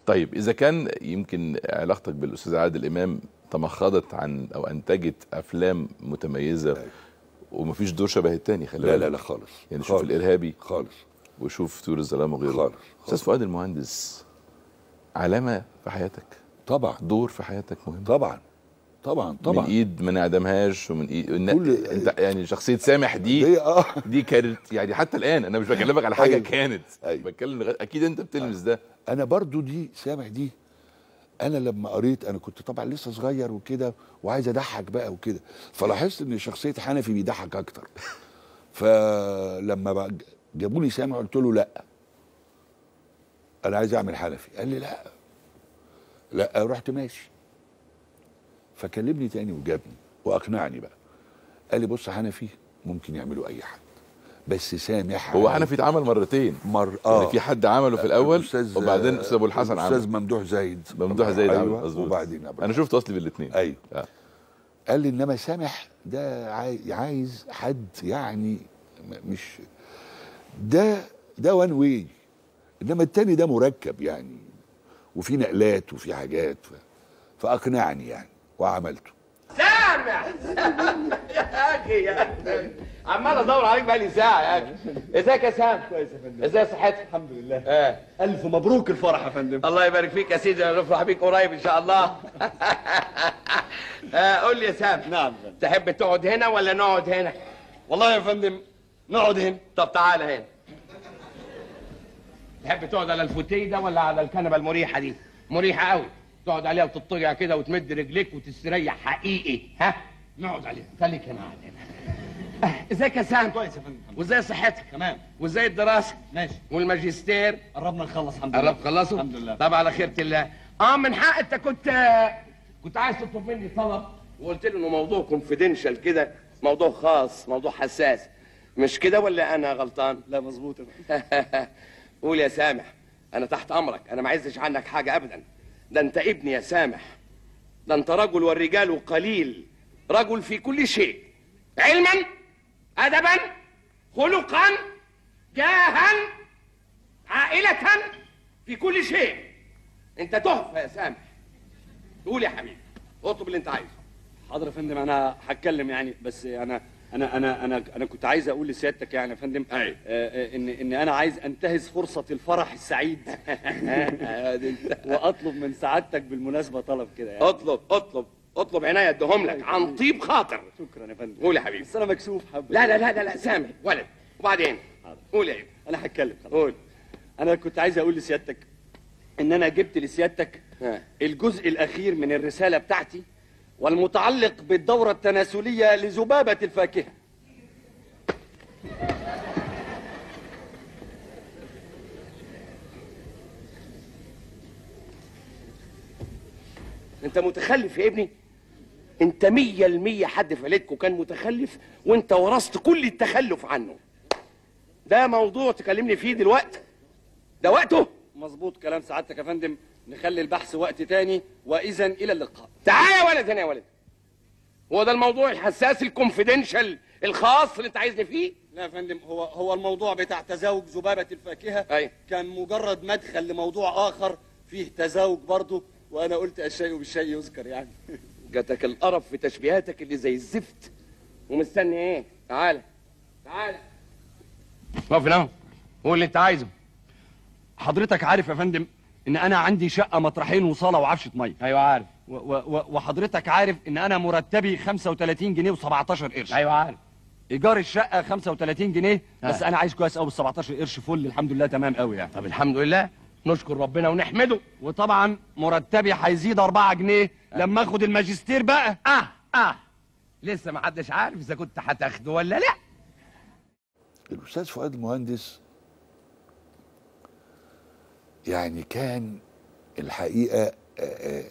طيب اذا كان يمكن علاقتك بالاستاذ عادل امام تمخضت عن او انتجت افلام متميزه ومفيش دور شبه التاني خلي لا بالك لا لا خالص يعني شوف خالص. الارهابي خالص وشوف طيور الظلام وغيره خالص استاذ فؤاد المهندس علامه في حياتك طبعا دور في حياتك مهم طبعا طبعا طبعا من ايد ما نعدمهاش ومن ايد كل- انت يعني شخصيه سامح دي دي اه دي كانت يعني حتى الان انا مش بكلمك على حاجه أيوة. كانت أيوة. بتكلم لغاية- اكيد انت بتلمس ده انا برضو دي سامح دي انا لما قريت انا كنت طبعا لسه صغير وكده وعايز اضحك بقى وكده فلاحظت ان شخصيه حنفي بيضحك اكتر فلما بقى جابوا لي سامح قلت له لا انا عايز اعمل حنفي قال لي لا لا رحت ماشي فكلمني تاني وجابني واقنعني بقى قال لي بص حنفي ممكن يعملوا اي حد بس سامح هو على- حنفي اتعمل مرتين مر يعني في حد عمله في الاول الأستاذ- وبعدين استاذ ابو الحسن الاستاذ عمل ممدوح زايد ممدوح زايد عمل ايوه مظبوط. وبعدين أبو انا شفت اصلي بالاثنين ايوه آه. قال لي انما سامح ده عاي- عايز حد يعني م- مش ده ده وان واي انما التاني ده مركب يعني وفي نقلات وفي حاجات ف... فاقنعني يعني وعملته سامع يا اخي يا اخي عمال ادور عليك بقالي ساعه يا اخي ازيك يا سام كويس يا فندم ازاي صحتك الحمد لله اه الف مبروك الفرح يا فندم الله يبارك فيك يا سيدي نفرح بيك قريب ان شاء الله آه قول لي يا سام نعم يا فندم. تحب تقعد هنا ولا نقعد هنا والله يا فندم نقعد هنا طب تعالى هنا تحب تقعد على الفوتيه ده ولا على الكنبه المريحه دي مريحه قوي تقعد عليها وتطلع كده وتمد رجليك وتستريح حقيقي ها نقعد عليها خليك هنا قاعد هنا آه، ازيك يا سام كويس يا فندم وازاي صحتك تمام وازاي الدراسه ماشي والماجستير قربنا نخلص الحمد لله قربت تخلصوا الحمد لله طب على خيرة الله اه من حق انت كنت كنت عايز تطلب مني طلب وقلت له انه موضوع كونفيدنشال كده موضوع خاص موضوع حساس مش كده ولا انا غلطان لا مظبوط يا فندم. قول يا سامح انا تحت امرك انا ما عايزش عنك حاجه ابدا ده انت ابني يا سامح ده انت رجل والرجال قليل رجل في كل شيء علما ادبا خلقا جاها عائله في كل شيء انت تحفه يا سامح قول يا حبيبي اطلب اللي انت عايزه حاضر يا فندم انا هتكلم يعني بس انا انا انا انا انا كنت عايز اقول لسيادتك يعني يا فندم أيوة. آه، آه، ان ان انا عايز انتهز فرصه الفرح السعيد واطلب من سعادتك بالمناسبه طلب كده يعني اطلب اطلب اطلب عناية اديهم لك عن طيب خاطر شكرا يا فندم قول يا حبيبي بس انا مكسوف حبه لا لا لا لا, لا سامح ولد وبعدين قول يا ابني انا هتكلم خلاص. قول انا كنت عايز اقول لسيادتك ان انا جبت لسيادتك ها. الجزء الاخير من الرساله بتاعتي والمتعلق بالدوره التناسليه لذبابه الفاكهه انت متخلف يا ابني انت مية المية حد في عيلتكم كان متخلف وانت ورثت كل التخلف عنه ده موضوع تكلمني فيه دلوقتي ده وقته مظبوط كلام سعادتك يا فندم نخلي البحث وقت تاني واذا الى اللقاء تعال يا ولد هنا يا ولد هو ده الموضوع الحساس الكونفيدنشال الخاص اللي انت عايزني فيه لا يا فندم هو هو الموضوع بتاع تزاوج ذبابه الفاكهه أيوة. كان مجرد مدخل لموضوع اخر فيه تزاوج برضه وانا قلت الشيء بالشيء يذكر يعني جاتك القرف في تشبيهاتك اللي زي الزفت ومستني ايه تعال تعال اقف هنا قول اللي انت عايزه حضرتك عارف يا فندم ان انا عندي شقه مطرحين وصاله وعفشه ميه ايوه عارف و و و وحضرتك عارف ان انا مرتبي 35 جنيه و17 قرش ايوه عارف ايجار الشقه 35 جنيه بس آه. انا عايش كويس قوي بال 17 قرش فل الحمد لله تمام قوي يعني طب الحمد لله نشكر ربنا ونحمده وطبعا مرتبي هيزيد 4 جنيه لما اخد الماجستير بقى اه اه لسه ما حدش عارف اذا كنت هتاخده ولا لا الاستاذ فؤاد المهندس يعني كان الحقيقه آه، آه،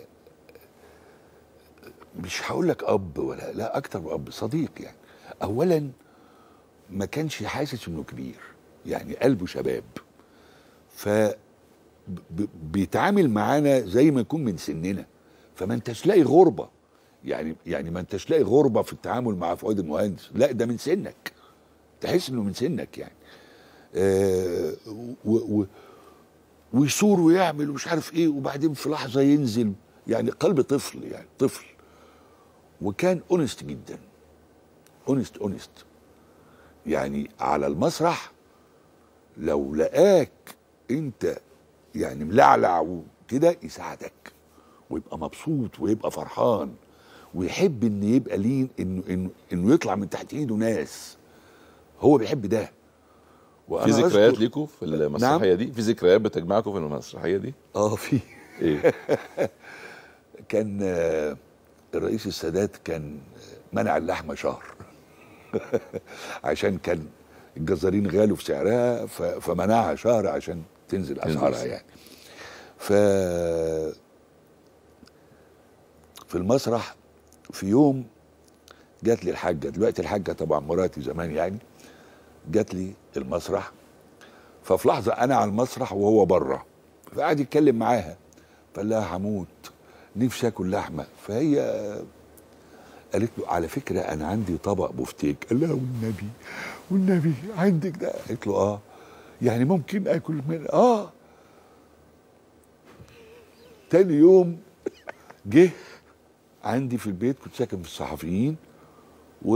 مش هقول لك اب ولا لا اكتر من اب صديق يعني اولا ما كانش حاسس انه كبير يعني قلبه شباب ف ب- بيتعامل معانا زي ما يكون من سننا فما انتش لاقي غربه يعني يعني ما انتش لاقي غربه في التعامل مع فؤاد المهندس لا ده من سنك تحس انه من سنك يعني آه و و ويثور ويعمل ومش عارف ايه وبعدين في لحظه ينزل يعني قلب طفل يعني طفل وكان اونست جدا اونست اونست يعني على المسرح لو لقاك انت يعني ملعلع وكده يساعدك ويبقى مبسوط ويبقى فرحان ويحب ان يبقى لين انه انه انه يطلع من تحت ايده ناس هو بيحب ده في وأنا ذكريات أذكر- ليكوا في المسرحيه دي في ذكريات بتجمعكم في المسرحيه دي اه في ايه كان آه، الرئيس السادات كان منع اللحمه شهر عشان كان الجزارين غالوا في سعرها ف- فمنعها شهر عشان تنزل اسعارها يعني ف في المسرح في يوم جات لي الحاجه دلوقتي الحاجه طبعا مراتي زمان يعني جات لي المسرح ففي لحظه انا على المسرح وهو بره فقعد يتكلم معاها فقال لها هموت نفسي اكل لحمه فهي قالت له على فكره انا عندي طبق بفتيك قال لها والنبي والنبي عندك ده قالت له اه يعني ممكن اكل من اه تاني يوم جه عندي في البيت كنت ساكن في الصحفيين و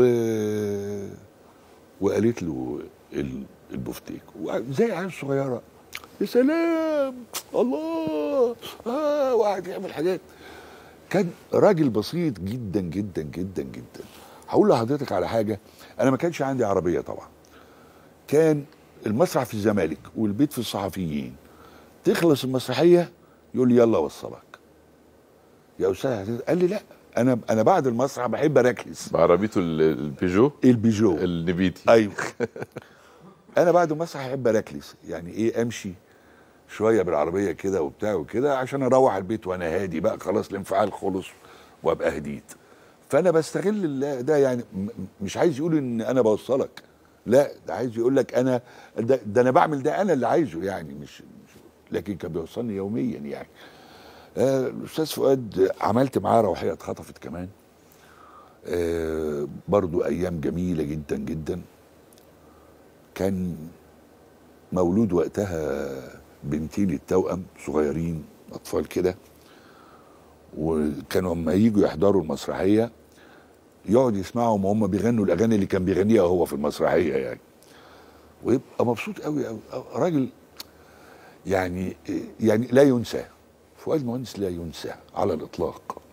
وقالت له ال- البفتيك زي عيال صغيره يا سلام الله اه وقعد يعمل حاجات كان راجل بسيط جدا جدا جدا جدا هقول لحضرتك على حاجه انا ما كانش عندي عربيه طبعا كان المسرح في الزمالك والبيت في الصحفيين تخلص المسرحيه يقول لي يلا اوصلك يا استاذ عزيز قال لي لا انا انا بعد المسرح بحب اركز بعربيته ال- البيجو البيجو النبيتي ايوه انا بعد المسرح احب اركلس يعني ايه امشي شويه بالعربيه كده وبتاع وكده عشان اروح البيت وانا هادي بقى خلاص الانفعال خلص وابقى هديت فانا بستغل ال- ده يعني م- م- مش عايز يقول ان انا بوصلك لا ده عايز يقول لك انا ده, ده انا بعمل ده انا اللي عايزه يعني مش, مش لكن كان بيوصلني يوميا يعني آه، الاستاذ فؤاد عملت معاه روحيه اتخطفت كمان آه، برضو ايام جميله جدا جدا كان مولود وقتها بنتين التوأم صغيرين اطفال كده وكانوا لما يجوا يحضروا المسرحيه يقعد يسمعهم وهم بيغنوا الاغاني اللي كان بيغنيها هو في المسرحيه يعني ويبقى مبسوط قوي قوي راجل يعني يعني لا ينسى فؤاد مهندس لا ينسى على الاطلاق